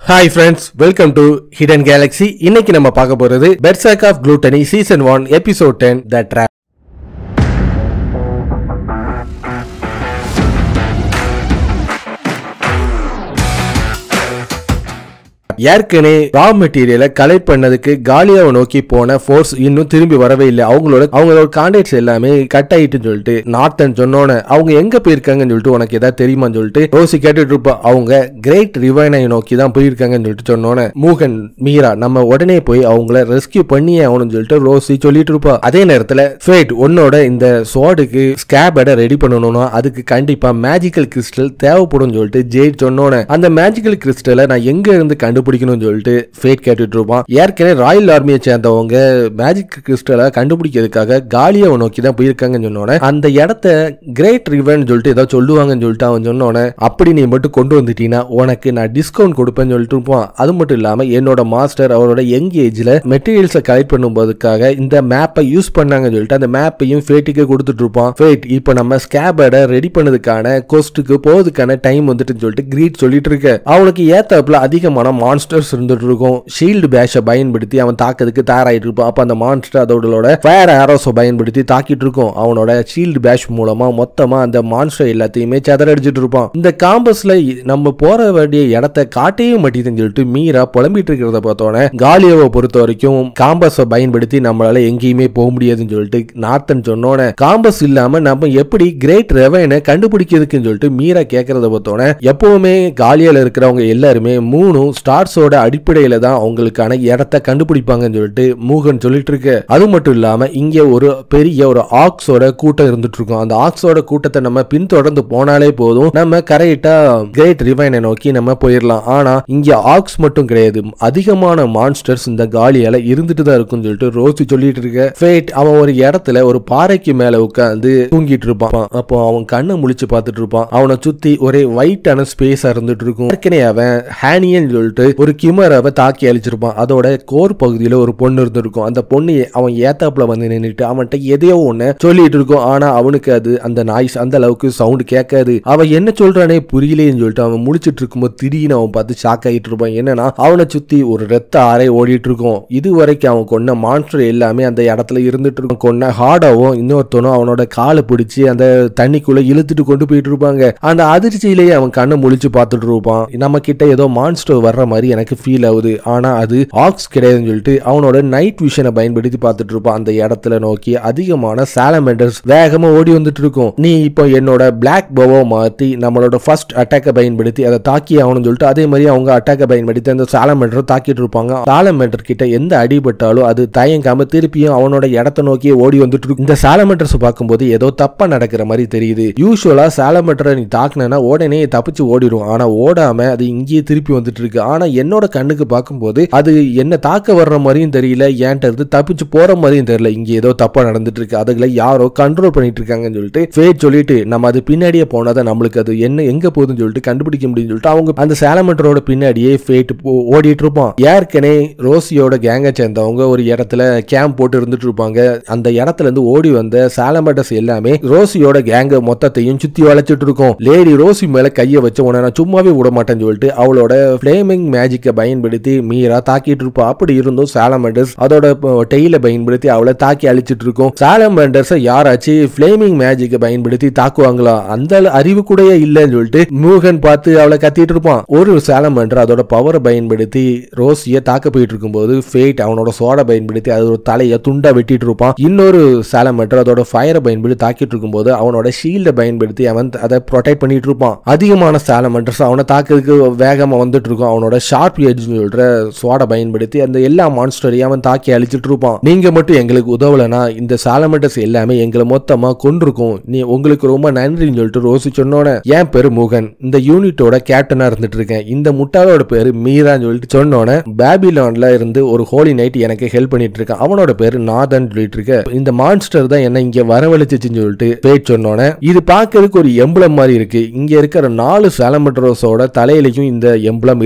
hi friends welcome to hidden galaxy இன்னைக்கு நம்ம பார்க்க போறது berserk of gluttony season one episode ten the trap ஏற்கனவே ரா மெட்டீரியலை கலெக்ட் பண்ணதுக்கு காலியாவை நோக்கி போன ஃபோர்ஸ் இன்னும் திரும்பி வரவே இல்லை அவங்களோட அவங்களோட கான்டாக்ட்ஸ் எல்லாமே கட் ஆயிட்டுன்னு சொல்லிட்டு நார்த்தன் சொன்னோன்னே அவங்க எங்க போயிருக்காங்கன்னு சொல்லிட்டு உனக்கு ஏதாவது தெரியுமான்னு சொல்லிட்டு ரோசி கேட்டுட்டு இருப்பா அவங்க கிரேட் ரிவைனை நோக்கி தான் போயிருக்காங்கன்னு சொல்லிட்டு சொன்னோன்னே மூகன் மீரா நம்ம உடனே போய் அவங்கள ரெஸ்கியூ பண்ணியே ஆகணும்னு சொல்லிட்டு ரோசி சொல்லிட்டு இருப்பா அதே நேரத்துல ஃபேட் உன்னோட இந்த சோடுக்கு ஸ்கேபட ரெடி பண்ணணும்னா அதுக்கு கண்டிப்பா மேஜிக்கல் கிறிஸ்டல் தேவைப்படும் சொல்லிட்டு ஜெயிட் சொன்னோன்னே அந்த மேஜிக்கல் கிறிஸ்டலை நான் எங்க இருந்து கண்டுபிடிக்கணும்னு சொல்லிட்டு ஃபேட் கேட்டுட்டு இருப்பான் ஏற்கனவே ராயல் ஆர்மியை சேர்ந்தவங்க மேஜிக் கிறிஸ்டலை கண்டுபிடிக்கிறதுக்காக காலியாவை நோக்கி தான் போயிருக்காங்கன்னு சொன்னோன்னே அந்த இடத்த கிரேட் ரிவன் சொல்லிட்டு ஏதோ சொல்லுவாங்கன்னு சொல்லிட்டு அவன் சொன்னோன்னே அப்படி நீ மட்டும் கொண்டு வந்துட்டீங்கன்னா உனக்கு நான் டிஸ்கவுண்ட் கொடுப்பேன்னு சொல்லிட்டு இருப்பான் அது மட்டும் இல்லாம என்னோட மாஸ்டர் அவரோட யங் ஏஜ்ல மெட்டீரியல்ஸை கலெக்ட் பண்ணும்போதுக்காக இந்த மேப்பை யூஸ் பண்ணாங்கன்னு சொல்லிட்டு அந்த மேப்பையும் ஃபேட்டுக்கு கொடுத்துட்டு இருப்பான் ஃபேட் இப்போ நம்ம ஸ்கேபட ரெடி பண்ணதுக்கான கோஸ்ட்டுக்கு போகிறதுக்கான டைம் வந்துட்டுன்னு சொல்லிட்டு கிரீட் சொல்லிட்டு இருக்க அவனுக்கு ஏத்தாப்புல அதிகமான மான்ஸ்டர்ஸ் இருந்துட்டு இருக்கும் ஷீல்டு பேஷை பயன்படுத்தி அவன் தாக்கிறதுக்கு தயாராயிட்டு இருப்பான் அப்ப அந்த மான்ஸ்டர் அதோட ஃபயர் ஆரோஸை பயன்படுத்தி தாக்கிட்டு இருக்கும் அவனோட ஷீல்டு பேஷ் மூலமா மொத்தமா அந்த மான்ஸ்டர் எல்லாத்தையுமே செதறடிச்சிட்டு இருப்பான் இந்த காம்பஸ்ல நம்ம போற வேண்டிய இடத்த காட்டவே மாட்டேதுன்னு சொல்லிட்டு மீரா புலம்பிட்டு இருக்கிறத பார்த்தோன்னே காலியோவை பொறுத்த வரைக்கும் காம்பஸை பயன்படுத்தி நம்மளால எங்கேயுமே போக முடியாதுன்னு சொல்லிட்டு நார்த்தன் சொன்னோன்னே காம்பஸ் இல்லாம நம்ம எப்படி கிரேட் ரெவைனை கண்டுபிடிக்கிறதுக்குன்னு சொல்லிட்டு மீரா கேட்கறத பார்த்தோன்னே எப்பவுமே காலியால இருக்கிறவங்க எல்லாருமே மூணும் ஸ்டார்ஸோட அடிப்படையில தான் அவங்களுக்கான இடத்த கண்டுபிடிப்பாங்கன்னு சொல்லிட்டு மூகன் சொல்லிட்டு இருக்கு அது மட்டும் இல்லாம இங்க ஒரு பெரிய ஒரு ஆக்ஸோட கூட்டம் இருந்துட்டு இருக்கும் அந்த ஆக்ஸோட கூட்டத்தை நம்ம பின்தொடர்ந்து போனாலே போதும் நம்ம கரெக்டா கிரேட் ரிவைனை நோக்கி நம்ம போயிடலாம் ஆனா இங்க ஆக்ஸ் மட்டும் கிடையாது அதிகமான மான்ஸ்டர்ஸ் இந்த காலியால இருந்துட்டு தான் இருக்கும்னு சொல்லிட்டு ரோசி சொல்லிட்டு இருக்க ஃபேட் அவன் ஒரு இடத்துல ஒரு பாறைக்கு மேல உட்காந்து தூங்கிட்டு இருப்பான் அப்போ அவன் கண்ணை முழிச்சு பார்த்துட்டு இருப்பான் அவனை சுத்தி ஒரே ஒயிட்டான ஸ்பேஸா இருந்துட்டு இருக்கும் ஏற்கனவே அவன் ஹேனியன் சொல்லிட்டு ஒரு கிமராவை தாக்கி அழிச்சிருப்பான் அதோட கோர் பகுதியில ஒரு பொண்ணு இருந்திருக்கும் அந்த பொண்ணு அவன் ஏத்தாப்புல வந்து நின்னுட்டு அவன்கிட்ட எதையோ ஒண்ணு சொல்லிட்டு இருக்கும் ஆனா அவனுக்கு அது அந்த நாய்ஸ் அந்த அளவுக்கு சவுண்ட் கேட்காது அவன் என்ன சொல்றானே புரியலேன்னு சொல்லிட்டு அவன் முழிச்சிட்டு இருக்கும்போது திடீர்னு அவன் பார்த்து ஷாக் ஆகிட்டு இருப்பான் என்னன்னா அவனை சுத்தி ஒரு ரத்த ஆறை ஓடிட்டு இருக்கும் இது வரைக்கும் அவன் கொன்ன மான்ஸ்டர் எல்லாமே அந்த இடத்துல இருந்துட்டு இருக்கும் கொன்ன ஹார்டாவும் இன்னொருத்தனும் அவனோட காலை பிடிச்சி அந்த தண்ணிக்குள்ள இழுத்துட்டு கொண்டு போயிட்டு இருப்பாங்க அந்த அதிர்ச்சியிலேயே அவன் கண்ணை முழிச்சு பார்த்துட்டு இருப்பான் நம்ம கிட்ட ஏதோ மான்ஸ்டர் வர்ற மாதிரி எனக்கு ஃபீல் ஆகுது ஆனா அது ஆக்ஸ் கிடையாதுன்னு சொல்லிட்டு அவனோட நைட் விஷனை பயன்படுத்தி பார்த்துட்டு இருப்பான் அந்த இடத்துல நோக்கி அதிகமான சாலமெண்டர்ஸ் வேகமா ஓடி வந்துட்டு இருக்கும் நீ இப்போ என்னோட பிளாக் பவோ மாத்தி நம்மளோட ஃபர்ஸ்ட் அட்டாக்கை பயன்படுத்தி அதை தாக்கி ஆகணும்னு சொல்லிட்டு அதே மாதிரி அவங்க அட்டாக்கை பயன்படுத்தி அந்த சாலமெண்டரை தாக்கிட்டு இருப்பாங்க சாலமெண்டர் கிட்ட எந்த அடிபட்டாலும் அது தயங்காம திருப்பியும் அவனோட இடத்த நோக்கி ஓடி வந்துட்டு இருக்கும் இந்த சாலமெண்டர்ஸ் பார்க்கும்போது ஏதோ தப்பா நடக்கிற மாதிரி தெரியுது யூஸ்வலா சாலமெண்டரை நீ தாக்குனா உடனே தப்பிச்சு ஓடிடும் ஆனா ஓடாம அது இங்கேயே திருப்பி வந்துட்டு இருக்கு ஆனா என்னோட கண்ணுக்கு பார்க்கும்போது அது என்ன தாக்க வர்ற மாதிரியும் தெரியல ஏன்ட்ட இருந்து தப்பிச்சு போற மாதிரியும் தெரியல இங்க ஏதோ தப்பா நடந்துட்டு இருக்கு அதுகளை யாரோ கண்ட்ரோல் பண்ணிட்டு இருக்காங்கன்னு சொல்லிட்டு ஃபேட் சொல்லிட்டு நம்ம அது பின்னாடியே போனாதான் நம்மளுக்கு அது என்ன எங்க போகுதுன்னு சொல்லிட்டு கண்டுபிடிக்க முடியும்னு சொல்லிட்டு அவங்க அந்த சாலமெண்டரோட பின்னாடியே ஃபேட் ஓடிட்டு இருப்பான் ஏற்கனவே ரோசியோட கேங்கை சேர்ந்தவங்க ஒரு இடத்துல கேம்ப் போட்டு இருந்துட்டு இருப்பாங்க அந்த இடத்துல இருந்து ஓடி வந்த சாலமெண்டர்ஸ் எல்லாமே ரோசியோட கேங்க மொத்தத்தையும் சுத்தி வளைச்சிட்டு இருக்கும் லேடி ரோசி மேல கையை வச்ச உடனே நான் சும்மாவே விட மாட்டேன்னு சொல்லிட்டு அவளோட ஃபிளேமிங் மேஜிக்கை பயன்படுத்தி மீரா தாக்கிட்டு இருப்பா அப்படி இருந்தும் சாலமெண்டர்ஸ் அதோட டெய்ல பயன்படுத்தி அவளை தாக்கி அழிச்சிட்டு இருக்கும் சாலமெண்டர்ஸை யாராச்சும் ஃபிளேமிங் மேஜிக்கை பயன்படுத்தி தாக்குவாங்களா அந்த அறிவு கூட இல்லைன்னு சொல்லிட்டு மூகன் பார்த்து அவளை கத்திட்டு இருப்பான் ஒரு சாலமெண்டர் அதோட பவரை பயன்படுத்தி ரோசியை தாக்க போயிட்டு இருக்கும்போது ஃபேட் அவனோட சோடை பயன்படுத்தி அதோட தலையை துண்டா வெட்டிட்டு இருப்பான் இன்னொரு சாலமெண்டர் அதோட ஃபயரை பயன்படுத்தி தாக்கிட்டு இருக்கும்போது அவனோட ஷீல்டை பயன்படுத்தி அவன் அதை ப்ரொடெக்ட் பண்ணிட்டு இருப்பான் அதிகமான சாலமெண்டர்ஸ் அவனை தாக்குறதுக்கு வேகமா வந்துட்டு இருக்கும் அவனோட ஷார்ப் எட்ஜ் சொல்ற சோடை பயன்படுத்தி அந்த எல்லா மான்ஸ்டரையும் அவன் தாக்கி அழிச்சிட்டு இருப்பான் நீங்க மட்டும் எங்களுக்கு உதவலைன்னா இந்த சாலமெண்டர்ஸ் எல்லாமே எங்களை மொத்தமா கொண்டிருக்கும் நீ உங்களுக்கு ரொம்ப நன்றின்னு சொல்லிட்டு ரோசி சொன்னோன்னே என் பேரு முகன் இந்த யூனிட்டோட கேப்டனா இருந்துட்டு இருக்கேன் இந்த முட்டாளோட பேரு மீரான்னு சொல்லிட்டு சொன்னோன்னே பேபிலான்ல இருந்து ஒரு ஹோலி நைட் எனக்கு ஹெல்ப் பண்ணிட்டு இருக்கான் அவனோட பேரு நாதன் சொல்லிட்டு இருக்க இந்த மான்ஸ்டர் தான் என்ன இங்க வரவழைச்சிச்சுன்னு சொல்லிட்டு பேட் சொன்னோன்னே இது பார்க்கறதுக்கு ஒரு எம்பளம் மாதிரி இருக்கு இங்க இருக்கிற நாலு சாலமெட்ரோஸோட தலையிலையும் இந்த எம்பளம் இருந்துட்டு இருக்கு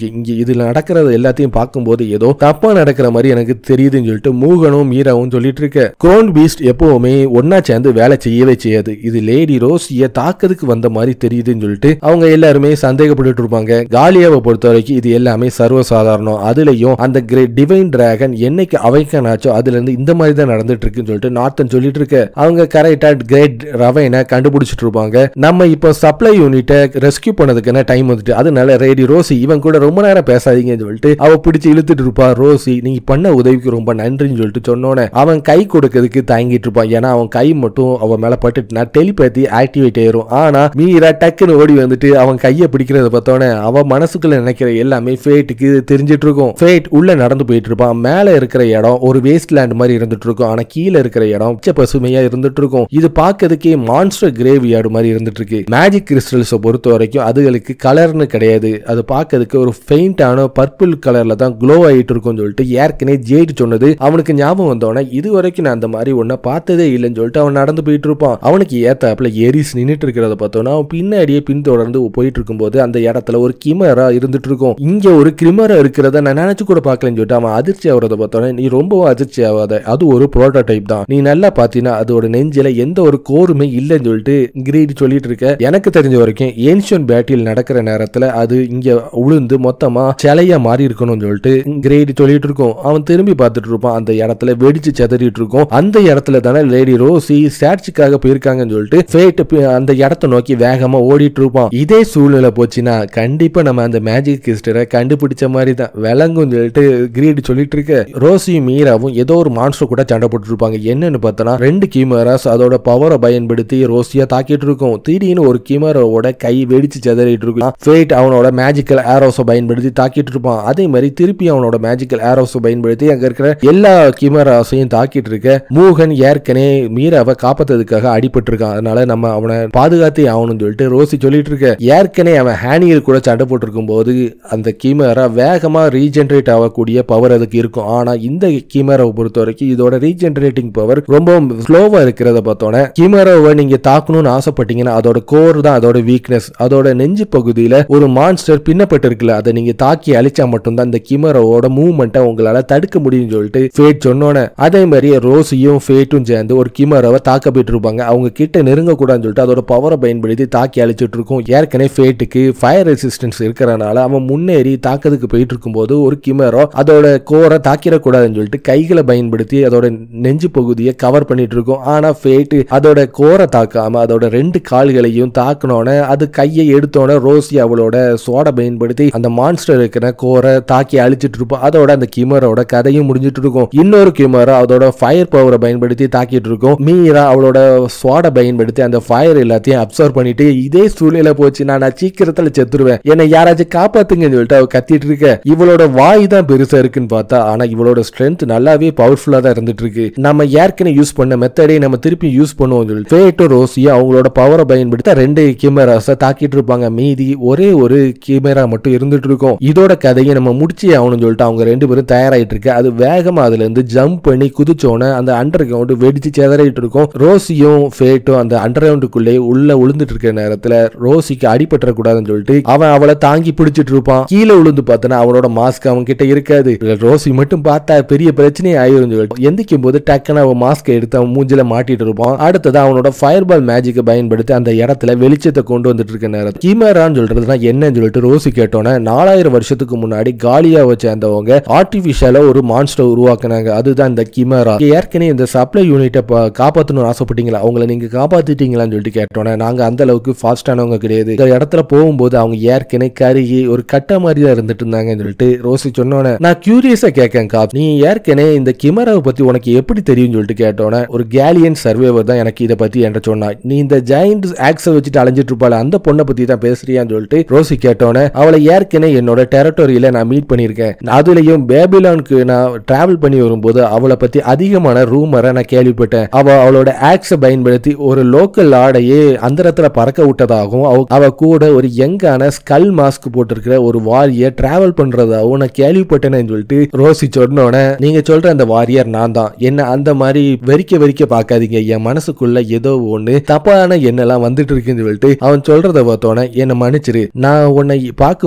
இருக்கு இங்க இதுல நடக்கிறது எல்லாத்தையும் பார்க்கும்போது ஏதோ தப்பா நடக்கிற மாதிரி எனக்கு தெரியுதுன்னு சொல்லிட்டு மூகனும் மீராவும் சொல்லிட்டு இருக்க குரோன் பீஸ்ட் எப்பவுமே ஒன்னா சேர்ந்து வேலை செய்யவே செய்யாது இது லேடி ரோசிய தாக்குறதுக்கு வந்த மாதிரி தெரியுதுன்னு சொல்லிட்டு அவங்க எல்லாருமே சந்தேகப்பட்டு இருப்பாங்க காலியாவை பொறுத்த வரைக்கும் இது எல்லாமே சர்வசாதாரணம் அதுலயும் அந்த கிரேட் டிவைன் டிராகன் என்னைக்கு அவைக்கன் ஆச்சோ அதுல இருந்து இந்த மாதிரி தான் நடந்துட்டு இருக்குன்னு சொல்லிட்டு நார்த்தன் சொல்லிட்டு இருக்க அவங்க கரெக்டா கிரேட் ரவைனை கண்டுபிடிச்சிட்டு இருப்பாங்க நம்ம இப்போ சப்ளை யூனிட்டை ரெஸ்கியூ பண்ணதுக்கான டைம் வந்துட்டு அதனால ரேடி ரோசி இவன் கூட ரொம்ப நேரம் பேசாதீங்கன்னு சொல்லிட்டு அவ பிடிச்சு இழுத்துட்டு இருப்பா ரோசி நீங்க பண்ண உதவிக்கு ரொம்ப நன்றின்னு சொல்லிட்டு சொன்னோன்னே அவன் கை கொடுக்கறதுக்கு தயங்கிட்டு இருப்பான் ஏன்னா அவன் கை மட்டும் அவன் மேல பட்டுட்டுனா டெலிபேத்தி ஆக்டிவேட் ஆயிரும் ஆனா மீரா டக்குன்னு ஓடி வந்துட்டு அவன் கையை பிடிக்கிறத பார்த்தோன்னே அவன் மனசுக்குள்ள நினைக்கிற எல்லாமே ஃபேட்டுக்கு தெரிஞ்சிட்டு இருக்கும் ஃபேட் உள்ள நடந்து போயிட்டு இருப்பான் மேல இருக்கிற இடம் ஒரு வேஸ்ட் லேண்ட் மாதிரி இருந்துட்டு இருக்கும் ஆனா கீழே இருக்கிற இடம் பச்சை பசுமையா இருந்துட்டு இருக்கும் இது பார்க்கறதுக்கே மான்ஸ்டர் கிரேவ் யார்டு மாதிரி இருந்துட்டு இருக்கு மேஜிக் கிறிஸ்டல்ஸை பொறுத்த வரைக்கும் அதுகளுக்கு கலர்னு கிடையாது அது பார்க்கறதுக்கு ஒரு ஃபெயிண்டான பர்பிள் கலர்ல தான் க்ளோ ஆயிட்டு இருக்கும்னு சொல்லிட்டு ஏற்கனவே ஜெயிட் சொன்னது அவனுக்கு ஞாபகம் வந்தோடனே இது வரைக்கும் நான் அந்த மாதிரி ஒன்ன பார்த்ததே இல்லைன்னு சொல்லிட்டு அவன் நடந்து போயிட்டு இருப்பான் அவனுக்கு ஏத்தாப்புல எரிஸ் நின்னுட்டு இருக்கிறத பார்த்தோன்னா அவன் பின்னாடியே பின்தொடர்ந்து போயிட்டு இருக்கும்போது அந்த இடத்துல ஒரு கிமரா இருந்துட்டு இருக்கும் இங்க ஒரு கிமரா இருக்கிறத நான் நினைச்சு கூட பார்க்கலன்னு சொல்லிட்டு அவன் அதிர்ச்சி ஆகுறத பார்த்தோன்னே நீ ரொம்பவும் அதிர்ச்சி ஆகாத அது ஒரு புரோட்டோடைப் தான் நீ நல்லா பார்த்தீங்கன்னா அதோட நெஞ்சில எந்த ஒரு கோருமே இல்லைன்னு சொல்லிட்டு கிரீடி சொல்லிட்டு இருக்க எனக்கு தெரிஞ்ச வரைக்கும் ஏன்ஷியன் பேட்டில் நடக்கிற நேரத்துல அது இங்க உளுந்து மொத்தமா சிலையா மாறி இருக்கணும்னு சொல்லிட்டு கிரேடி சொல்லிட்டு இருக்கும் அவன் திரும்பி பார்த்துட்டு இருப்பான் அந்த இடத்துல வெடிச்சு செதறிட்டு இருக்கும் அந்த இடத்துல தானே லேடி ரோசி ஸ்டாட்சிக்காக போயிருக்காங்கன்னு சொல்லிட்டு ஃபேட் அந்த இடத்த நோக்கி வேகமா ஓடிட்டு இருப்பான் இதே சூழ்நிலை போச்சுன்னா கண்டிப்பா நம்ம அந்த மேஜிக் கிஸ்டரை கண்டுபிடிச்ச மாதிரி தான் விளங்கும் சொல்லிட்டு கிரீடி சொல்லிட்டு இருக்க ரோசியும் மீராவும் ஏதோ ஒரு மான்ஸ்டர் கூட சண்டை போட்டு இருப்பாங்க என்னன்னு பார்த்தோன்னா ரெண்டு கீமராஸ் அதோட பவரை பயன்படுத்தி ரோசியா தாக்கிட்டு இருக்கும் திடீர்னு ஒரு கிமரோட கை வெடிச்சு செதறிட்டு இருக்கும் ஃபேட் அவனோட மேஜிக்கல் ஏரோஸை பயன்படுத்தி தாக்கிட்டு இருப்பான் அதே மாதிரி திருப்பி அவனோட மேஜிக்கல் ஏரோஸை பயன்படுத்தி அங்க இருக்கிற எல்லா கிமராஸையும் தாக்கிட்டு இருக்க மூகன் ஏற்கனவே மீராவை காப்பாத்ததுக்காக அடிபட்டு இருக்கான் அதனால நம்ம அவனை பாதுகாத்தே ஆகணும்னு சொல்லிட்டு ரோசி சொல்லிட்டு இருக்க ஏற்கனவே அவன் ஹேனியர் கூட சண்டை போட்டு இருக்கும்போது அந்த கீமரா வேகமா ரீஜென்ரேட் ஆகக்கூடிய பவர் அதுக்கு இருக்கும் ஆனா இந்த கீமராவை பொறுத்த வரைக்கும் இதோட ரீஜென்ரேட்டிங் பவர் ரொம்ப ஸ்லோவா இருக்கிறத பார்த்தோன்னே கீமராவை நீங்க தாக்கணும்னு ஆசைப்பட்டீங்கன்னா அதோட கோர் தான் அதோட வீக்னஸ் அதோட நெஞ்சு பகுதியில ஒரு மான்ஸ்டர் பின்னப்பட்டு இருக்குல்ல அதை நீங்க தாக்கி அழிச்சா மட்டும்தான் இந்த கிமரோட மூவ்மெண்ட்டை உங்களால தடுக்க முடியும்னு சொல்லிட்டு ஃபேட் சொன்னோன்னே அதே மாதிரி ரோசியும் ஃபேட்டும் சேர்ந்து ஒரு கிமரோவை தாக்க போயிட்டு இருப்பாங்க அவங்க கிட்ட நெருங்க கூடாதுன்னு சொல்லிட்டு அதோட பவரை பயன்படுத்தி தாக்கி அழிச்சிட்டு இருக்கும் ஏற்கனவே ஃபேட்டுக்கு ஃபயர் ரெசிஸ்டன்ஸ் இருக்கிறனால அவன் முன்னேறி தாக்கிறதுக்கு போயிட்டு இருக்கும்போது ஒரு கிமரோ அதோட கோரை தாக்கிடக்கூடாதுன்னு சொல்லிட்டு கைகளை பயன்படுத்தி அதோட நெஞ்சு பகுதியை கவர் பண்ணிட்டு இருக்கும் ஆனா ஃபேட்டு அதோட கோரை தாக்காம அதோட ரெண்டு கால்களையும் தாக்கினோன்னே அது கையை எடுத்தோன்னே ரோசி அவளோட சோடை பயன்படுத்தி அந்த மான்ஸ்டர் இருக்கிற கோரை தாக்கி அழிச்சிட்டு இருப்போம் அதோட அந்த கிமரோட கதையும் முடிஞ்சிட்டு இருக்கும் இன்னொரு கிமரா அதோட ஃபயர் பவரை பயன்படுத்தி தாக்கிட்டு இருக்கும் மீரா அவளோட சோடை பயன்படுத்தி அந்த ஃபயர் எல்லாத்தையும் அப்சர்வ் பண்ணிட்டு இதே சூழ்நிலை போச்சு நான் நான் சீக்கிரத்துல செத்துருவேன் என்னை யாராச்சும் காப்பாத்துங்கன்னு சொல்லிட்டு அவ கத்திட்டு இருக்க இவளோட வாய் தான் பெருசா இருக்குன்னு பார்த்தா ஆனா இவளோட ஸ்ட்ரென்த் நல்லாவே பவர்ஃபுல்லா தான் இருந்துட்டு இருக்கு நம்ம ஏற்கனவே யூஸ் பண்ண மெத்தடை நம்ம திருப்பி யூஸ் பண்ணுவோம் சொல்லிட்டு ஃபேட்டோ ரோசியும் அவங்களோட பவரை பயன்படுத்தி ரெண்டு கேமராஸை தாக்கிட்டு இருப்பாங்க மீதி ஒரே ஒரு கேமரா மட்டும் இருந்துட்டு இருக்கும் இதோட கதையை நம்ம முடிச்சே ஆகணும்னு சொல்லிட்டு அவங்க ரெண்டு பேரும் தயாராயிட்டு இருக்கு அது வேகமா அதுல இருந்து ஜம்ப் பண்ணி குதிச்சோன்னே அந்த அண்டர் கிரவுண்ட் வெடிச்சு செதறிட்டு இருக்கும் ரோசியும் ஃபேட்டும் அந்த அண்டர் கிரவுண்டுக்குள்ளே உள்ள விழுந்துட்டு இருக்கிற நேரத்துல ரோசிக்கு அடிபட்டுற கூடாதுன்னு சொல்லிட்டு அவன் அவளை தாங்கி பிடிச்சிட்டு இருப்பான் கீழே விழுந்து பார்த்தனா அவனோட மாஸ்க் அவன் கிட்ட இருக்காது இதுல ரோசி மட்டும் பார்த்தா பெரிய பிரச்சனையே ஆயிரும் சொல்லிட்டு எந்திக்கும் போது டக்குன்னு அவன் மாஸ்க் எடுத்து அவன் மூஞ்சில மாட்டிட்டு இருப்பான் அடுத்தது அவனோட ஃபயர் பால் மேஜிக்கை பயன்படுத்தி அந்த இடத்துல வெளிச்சத்தை கொண்டு வந்துட்டு இருக்க நேரத்தில் கீமரான்னு சொல்றதுனா என்னன்னு சொல்லிட்டு ரோசி கேட்டோன்னே நாலாயிரம் வருஷத்துக்கு முன்னாடி காலியாவை சேர்ந்தவங்க ஆர்டிபிஷியலா ஒரு மான்ஸ்டர் உருவாக்குனாங்க அதுதான் இந்த கிமரா ஏற்கனவே இந்த சப்ளை யூனிட்டை காப்பாற்றணும்னு ஆசைப்பட்டீங்களா அவங்கள நீங்க காப்பாத்திட்டீங்களான்னு சொல்லிட்டு கேட்டோன்னே நாங்க அந்த அளவுக்கு ஃபாஸ்டானவங்க கிடையாது இந்த இடத்துல போகும்போது அவங்க ஏற்கனவே கருகி ஒரு கட்ட மாதிரி தான் இருந்துட்டு இருந்தாங்கன்னு சொல்லிட்டு ரோசி சொன்னோன்னே நான் கியூரியஸா கேட்கேன் காப் நீ ஏற்கனவே இந்த கிமராவை பத்தி உனக்கு எப்படி தெரியும்னு சொல்லிட்டு கேட்டோன்னே ஒரு கேலியன் சர்வேவர் தான் எனக்கு இதை பத்தி என்கிட்ட சொன்னா நீ இந்த ஜெயிண்ட் ஆக்ஸை வச்சுட்டு அலைஞ்சிட்டு இருப்பாள் அந்த பொண்ணை பத்தி தான் பேசுறியான்னு சொல்லிட்டு ரோசி கேட்டோன்னே அவளை ஏற்கனவே என்னோட டெரட்டோரியில நான் மீட் பண்ணியிருக்கேன் அதுலயும் பேபிலானுக்கு நான் டிராவல் பண்ணி வரும்போது அவளை பத்தி அதிகமான ரூமரை நான் கேள்விப்பட்டேன் அவ அவளோட ஆக்ஸை பயன்படுத்தி ஒரு லோக்கல் ஆடையே அந்தரத்துல பறக்க விட்டதாகவும் அவ- அவ கூட ஒரு யங்கான ஸ்கல் மாஸ்க் போட்டிருக்கிற ஒரு வாரியர் டிராவல் பண்றதாகவும் நான் கேள்விப்பட்டேன்னு சொல்லிட்டு ரோசி சொன்னோன்னே நீங்க சொல்ற அந்த வாரியர் நான் தான் என்ன அந்த மாதிரி வெறிக்க வெறிக்க பார்க்காதீங்க என் மனசுக்குள்ள ஏதோ ஒண்ணு தப்பான எண்ணெல்லாம் வந்துட்டு இருக்குன்னு சொல்லிட்டு அவன் சொல்றத பார்த்தோன்னே என்னை மன்னிச்சிரு நான் உன்னை பார்க்கும்போது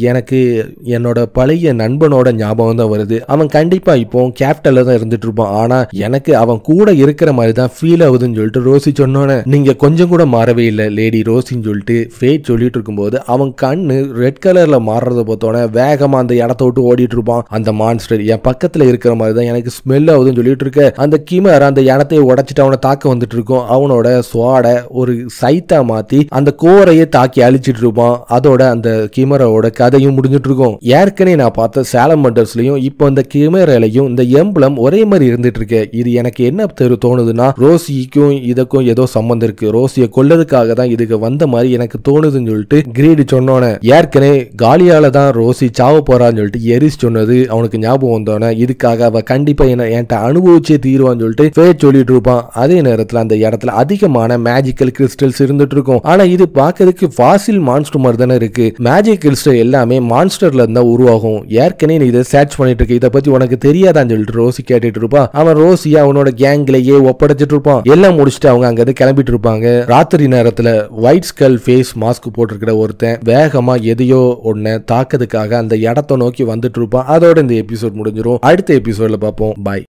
எனக்கு என்னோட பழைய நண்பனோட ஞாபகம் தான் வருது அவன் கண்டிப்பா இப்போ கேப்டல்ல தான் இருந்துட்டு இருப்பான் ஆனா எனக்கு அவன் கூட இருக்கிற மாதிரி தான் ஃபீல் ஆகுதுன்னு சொல்லிட்டு ரோசி சொன்னோன்னே நீங்க கொஞ்சம் கூட மாறவே இல்லை லேடி ரோசின்னு சொல்லிட்டு ஃபேட் சொல்லிட்டு இருக்கும்போது அவன் கண்ணு ரெட் கலர்ல மாறுறத பார்த்தோன்னே வேகமா அந்த இடத்த விட்டு ஓடிட்டு இருப்பான் அந்த மான்ஸ்டர் என் பக்கத்துல இருக்கிற மாதிரி தான் எனக்கு ஸ்மெல் ஆகுதுன்னு சொல்லிட்டு இருக்க அந்த கிமர் அந்த இடத்தையே உடைச்சிட்டு அவனை தாக்க வந்துட்டு இருக்கும் அவனோட சுவாட ஒரு சைத்தா மாத்தி அந்த கோரையே தாக்கி அழிச்சிட்டு இருப்பான் அதோட அந்த கிமரோட கதையும் முடிஞ்சிட்டு இருக்கும் ஏற்கனவே நான் பார்த்த சேலம் மண்டர்ஸ்லயும் இப்போ இந்த கிமரையிலையும் இந்த எம்பளம் ஒரே மாதிரி இருந்துட்டு இருக்கு இது எனக்கு என்ன தெரு தோணுதுன்னா ரோசிக்கும் இதுக்கும் ஏதோ சம்மந்தம் இருக்கு ரோசியை கொல்லதுக்காக தான் இதுக்கு வந்த மாதிரி எனக்கு தோணுதுன்னு சொல்லிட்டு கிரீடு சொன்னோன்னே ஏற்கனவே காலியால தான் ரோசி சாவ போறான்னு சொல்லிட்டு எரிஸ் சொன்னது அவனுக்கு ஞாபகம் வந்தோன்னே இதுக்காக அவ கண்டிப்பா என்ன என்கிட்ட அனுபவிச்சே தீருவான்னு சொல்லிட்டு ஃபேட் சொல்லிட்டு இருப்பான் அதே நேரத்துல அந்த இடத்துல அதிகமான மேஜிக்கல் கிறிஸ்டல்ஸ் இருந்துட்டு இருக்கும் ஆனா இது பார்க்கறதுக்கு ஃபாசில் மான்ஸ்டர் மாதிரி தானே இருக்கு மேஜிக் கிறிஸ்டல் எல்லாமே மான்ஸ்டர்ல இருந்தா உருவாகும் ஏற்கனவே நீ இதை சர்ச் பண்ணிட்டு இருக்க இதை பத்தி உனக்கு தெரியாதான்னு சொல்லிட்டு ரோசி கேட்டுட்டு இருப்பான் அவன் ரோசியை அவனோட கேங்லயே ஒப்படைச்சிட்டு இருப்பான் எல்லாம் முடிச்சுட்டு அவங்க அங்க இருந்து கிளம்பிட்டு இருப்பாங்க ராத்திரி நேரத்துல ஒயிட் ஸ்கல் ஃபேஸ் மாஸ்க் போட்டிருக்கிற ஒருத்தன் வேகமா எதையோ ஒன்ன தாக்கிறதுக்காக அந்த இடத்த நோக்கி வந்துட்டு இருப்பான் அதோட இந்த எபிசோட் முடிஞ்சிரும் அடுத்த எபிசோட்ல பார்ப்போம் பாய்